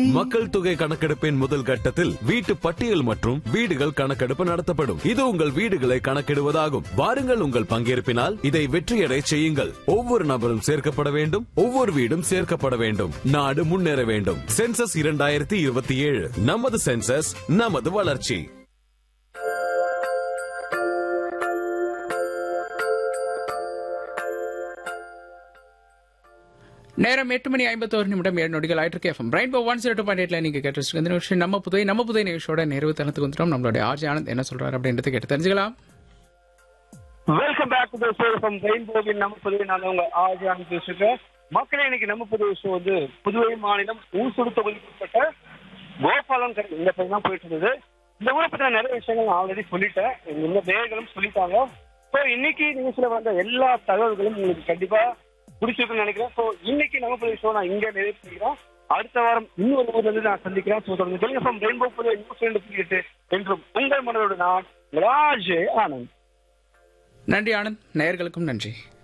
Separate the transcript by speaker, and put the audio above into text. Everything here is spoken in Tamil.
Speaker 1: மக்கள் தொகை கணக்கெடுப்பின் முதல் கட்டத்தில் வீட்டு பட்டியல் மற்றும் வீடுகள் கணக்கெடுப்பு நடத்தப்படும் இது உங்கள் வீடுகளை கணக்கிடுவதாகும் வாருங்கள் உங்கள் பங்கேற்பினால் இதை வெற்றியடை செய்யுங்கள் ஒவ்வொரு நபரும் சேர்க்கப்பட வேண்டும் ஒவ்வொரு வீடும் சேர்க்கப்பட வேண்டும் நாடு முன்னேற வேண்டும் சென்சஸ் இரண்டாயிரத்தி இருபத்தி ஏழு நமது சென்சஸ் நமது வளர்ச்சி
Speaker 2: நேரம் எட்டு மணி ஐம்பத்தோரு நிமிடம் ஏழு நொடிகள் ஆயிட்டு FM Rainbow one zero two point எயிட்ல நீங்க கேட்டு இந்த நிமிஷம் நம்ம புதுவை நம்ம புதுவை நிகழ்ச்சியோட நிறைவு தளத்துக்கு வந்துட்டோம் நம்மளுடைய ஆர்ஜி ஆனந்த் என்ன சொல்றாரு அப்படின்றத கேட்டு தெரிஞ்சுக்கலாம்
Speaker 3: welcome back to the show from ரெயின்போவின் நம்ம புதுவை நான் உங்க ஆஜான் பேசுகிறேன் மக்களே இன்னைக்கு நம்ம புதுவை ஷோ வந்து புதுவை மாநிலம் ஊசுடு தொகுதிக்குட்பட்ட கோபாலம் கரை இந்த பக்கம் தான் போயிட்டு இருந்தது இந்த ஊரை பத்தின நிறைய விஷயங்கள் நான் ஆல்ரெடி சொல்லிட்டேன் இந்த நேர்களும் சொல்லிட்டாங்க ஸோ இன்னைக்கு நிகழ்ச்சியில வந்த எல்லா தகவல்களும் உங்களுக்கு கண்டிப்பா பிடிச்சிருக்குன்னு நினைக்கிறேன் ஸோ இன்னைக்கு நம்ம புதுவை ஷோ நான் இங்க நிறைவு செய்கிறேன் அடுத்த வாரம் இன்னொரு ஊர்ல இருந்து நான் சந்திக்கிறேன் ஸோ தொடர்ந்து சொல்லுங்க ஃப்ரம் ரெயின்போ புதுவை நியூஸ் ரெண்டு புள்ளி எட்டு என்றும் உங்கள் மனதோடு நான் ராஜ் ஆனந்த்
Speaker 2: நன்றி ஆனந்த் நேயர்களுக்கும் நன்றி